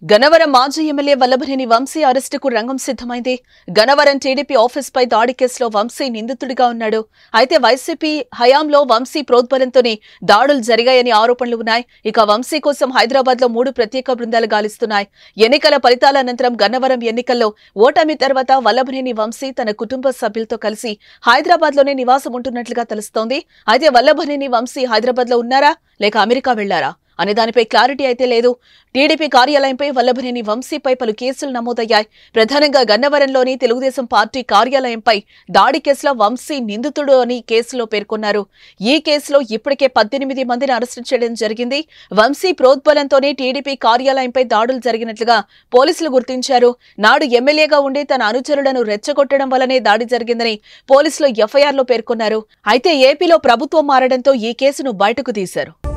గనవరం మాజీ ఎమ్మెల్యే వల్లభనేని వంశీ అరెస్టుకు రంగం సిద్ధమైంది గనవరం టీడీపీ ఆఫీస్పై దాడి కేసులో వంశీ నిందితుడిగా ఉన్నాడు అయితే వైసీపీ హయాంలో వంశీ ప్రోద్బలంతోనే దాడులు జరిగాయని ఆరోపణలు ఉన్నాయి ఇక వంశీ కోసం హైదరాబాద్ లో మూడు ప్రత్యేక బృందాలు గాలిస్తున్నాయి ఎన్నికల ఫలితాల అనంతరం గన్నవరం ఎన్నికల్లో ఓటమి తర్వాత వల్లభనేని వంశీ తన కుటుంబ సభ్యులతో కలిసి హైదరాబాద్ లోనే నివాసం ఉంటున్నట్లుగా తెలుస్తోంది అయితే వల్లభనేని వంశీ హైదరాబాద్ లో ఉన్నారా లేక అమెరికా వెళ్లారా అనే దానిపై క్లారిటీ అయితే లేదు టీడీపీ కార్యాలయంపై వల్లభనేని వంశీపై పలు కేసులు నమోదయ్యాయి ప్రధానంగా గన్నవరంలోని తెలుగుదేశం పార్టీ కార్యాలయంపై దాడి కేసులో వంశీ నిందితుడు అని కేసులో పేర్కొన్నారు ఈ కేసులో ఇప్పటికే పద్దెనిమిది మందిని అరెస్టు చేయడం జరిగింది వంశీ ప్రోద్బలంతోనే టీడీపీ కార్యాలయంపై దాడులు జరిగినట్లుగా పోలీసులు గుర్తించారు నాడు ఎమ్మెల్యేగా ఉండి తన అనుచరులను రెచ్చగొట్టడం వల్లనే దాడి జరిగిందని పోలీసులు ఎఫ్ఐఆర్లో పేర్కొన్నారు అయితే ఏపీలో ప్రభుత్వం మారడంతో ఈ కేసును బయటకు తీశారు